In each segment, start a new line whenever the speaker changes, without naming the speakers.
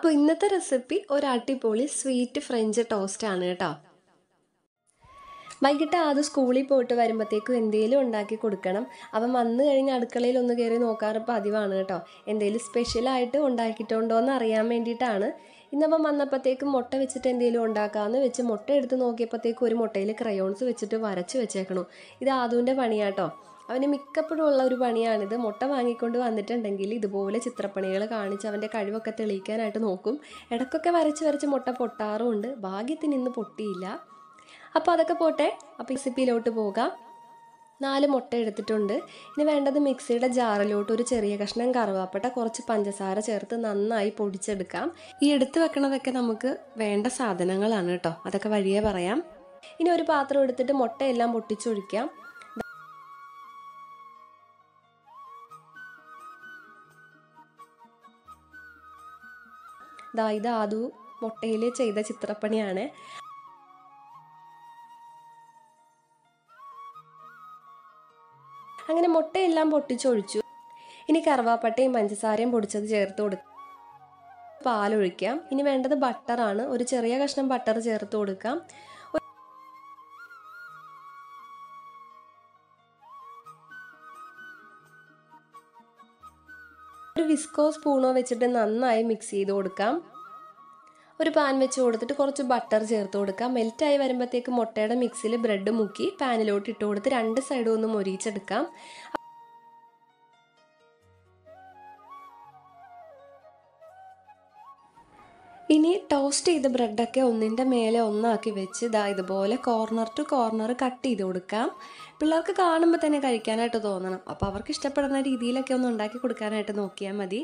അപ്പോൾ ഇന്നത്തെ റെസിപ്പി ഒരു അടിപൊളി സ്വീറ്റ് ഫ്രഞ്ച് ടോസ്റ്റ് ആണ് കേട്ടോ വൈകിട്ട് അത് സ്കൂളിൽ പോയിട്ട് വരുമ്പോഴത്തേക്കും എന്തെങ്കിലും ഉണ്ടാക്കി കൊടുക്കണം അവൻ വന്നു കഴിഞ്ഞ് അടുക്കളയിൽ ഒന്ന് കയറി നോക്കാറ് പതിവാണ് കേട്ടോ എന്തെങ്കിലും സ്പെഷ്യലായിട്ട് ഉണ്ടാക്കിയിട്ടുണ്ടോ എന്ന് അറിയാൻ വേണ്ടിയിട്ടാണ് ഇന്നപ്പം വന്നപ്പോഴത്തേക്കും മുട്ട വെച്ചിട്ട് എന്തെങ്കിലും ഉണ്ടാക്കാമെന്ന് വെച്ച് മുട്ട എടുത്ത് നോക്കിയപ്പോഴത്തേക്കും ഒരു മുട്ടയിൽ ക്രയോൺസ് വെച്ചിട്ട് വരച്ച് വെച്ചേക്കണു ഇത് ആദുവിൻ്റെ പണിയാട്ടോ അവന് മിക്കപ്പോഴും ഉള്ള ഒരു പണിയാണിത് മുട്ട വാങ്ങിക്കൊണ്ട് വന്നിട്ടുണ്ടെങ്കിൽ ഇതുപോലെ ചിത്രപ്പണികൾ കാണിച്ച് അവൻ്റെ കഴിവൊക്കെ തെളിയിക്കാനായിട്ട് നോക്കും ഇടയ്ക്കൊക്കെ വരച്ച് വരച്ച് മുട്ട പൊട്ടാറുമുണ്ട് ഭാഗ്യത്തിന് ഇന്ന് പൊട്ടിയില്ല അപ്പോൾ അതൊക്കെ പോട്ടെ അപ്പോൾ റെസിപ്പിയിലോട്ട് പോകാം നാല് മുട്ട എടുത്തിട്ടുണ്ട് ഇനി വേണ്ടത് മിക്സിയുടെ ജാറിലോട്ട് ഒരു ചെറിയ കഷ്ണം കറുവാപ്പട്ട കുറച്ച് പഞ്ചസാര ചേർത്ത് നന്നായി പൊടിച്ചെടുക്കാം ഈ എടുത്തു വെക്കണതൊക്കെ നമുക്ക് വേണ്ട സാധനങ്ങളാണ് കേട്ടോ അതൊക്കെ വഴിയേ പറയാം ഇനി ഒരു പാത്രം എടുത്തിട്ട് മുട്ടയെല്ലാം പൊട്ടിച്ചൊഴിക്കാം ദാ ഇത് ആദു മുട്ടയിൽ ചെയ്ത ചിത്രപ്പണിയാണ് അങ്ങനെ മുട്ടയെല്ലാം പൊട്ടിച്ചൊഴിച്ചു ഇനി കറുവാപ്പട്ടയും പഞ്ചസാരയും പൊടിച്ചത് ചേർത്ത് കൊടുക്കാം പാലൊഴിക്കാം ഇനി വേണ്ടത് ബട്ടറാണ് ഒരു ചെറിയ കഷ്ണം ബട്ടർ ചേർത്ത് കൊടുക്കാം ഒരു വിസ്കോ സ്പൂണോ വെച്ചിട്ട് നന്നായി മിക്സ് ചെയ്ത് കൊടുക്കാം ഒരു പാൻ വെച്ച് കൊടുത്തിട്ട് കുറച്ച് ബട്ടർ ചേർത്ത് കൊടുക്കാം മെൽറ്റായി വരുമ്പോഴത്തേക്ക് മുട്ടയുടെ മിക്സിയിൽ ബ്രെഡ് മുക്കി പാനിലോട്ട് ഇട്ട് കൊടുത്ത് രണ്ട് സൈഡും ഒന്ന് മൊരിയിച്ചെടുക്കാം ഇനി ടോസ്റ്റ് ചെയ്ത ബ്രെഡൊക്കെ ഒന്നിൻ്റെ മേലെ ഒന്നാക്കി വെച്ച് ഇതാ ഇതുപോലെ കോർണർ ടു കോർണർ കട്ട് ചെയ്ത് കൊടുക്കാം പിള്ളേർക്ക് കാണുമ്പോൾ തന്നെ കഴിക്കാനായിട്ട് തോന്നണം അപ്പോൾ അവർക്ക് ഇഷ്ടപ്പെടുന്ന രീതിയിലൊക്കെ ഒന്ന് ഉണ്ടാക്കി കൊടുക്കാനായിട്ട് നോക്കിയാൽ മതി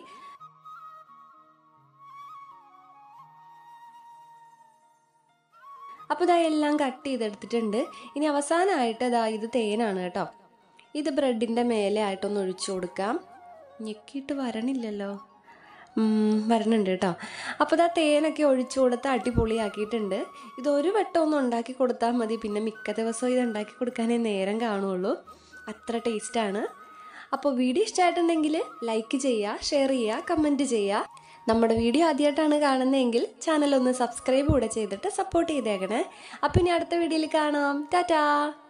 അപ്പോൾ ഇതാ എല്ലാം കട്ട് ചെയ്തെടുത്തിട്ടുണ്ട് ഇനി അവസാനമായിട്ട് ഇതാ ഇത് തേനാണ് കേട്ടോ ഇത് ബ്രെഡിൻ്റെ മേലെ ആയിട്ടൊന്ന് ഒഴിച്ചു കൊടുക്കാം ഞെക്കിയിട്ട് വരണില്ലല്ലോ വരണുണ്ട് കേട്ടോ അപ്പോൾ ഇതാ തേനൊക്കെ ഒഴിച്ചു കൊടുത്ത് അടിപൊളിയാക്കിയിട്ടുണ്ട് ഇത് ഒരു വട്ടം ഒന്ന് ഉണ്ടാക്കി കൊടുത്താൽ മതി പിന്നെ മിക്ക ദിവസവും ഇത് ഉണ്ടാക്കി കൊടുക്കാനേ നേരം കാണുള്ളൂ അത്ര ടേസ്റ്റാണ് അപ്പോൾ വീഡിയോ ഇഷ്ടമായിട്ടുണ്ടെങ്കിൽ ലൈക്ക് ചെയ്യുക ഷെയർ ചെയ്യുക കമൻറ്റ് ചെയ്യുക നമ്മുടെ വീഡിയോ ആദ്യമായിട്ടാണ് കാണുന്നതെങ്കിൽ ചാനൽ ഒന്ന് സബ്സ്ക്രൈബ് കൂടെ ചെയ്തിട്ട് സപ്പോർട്ട് ചെയ്തേക്കണേ അപ്പം ഇനി അടുത്ത വീഡിയോയിൽ കാണാം ടാറ്റാ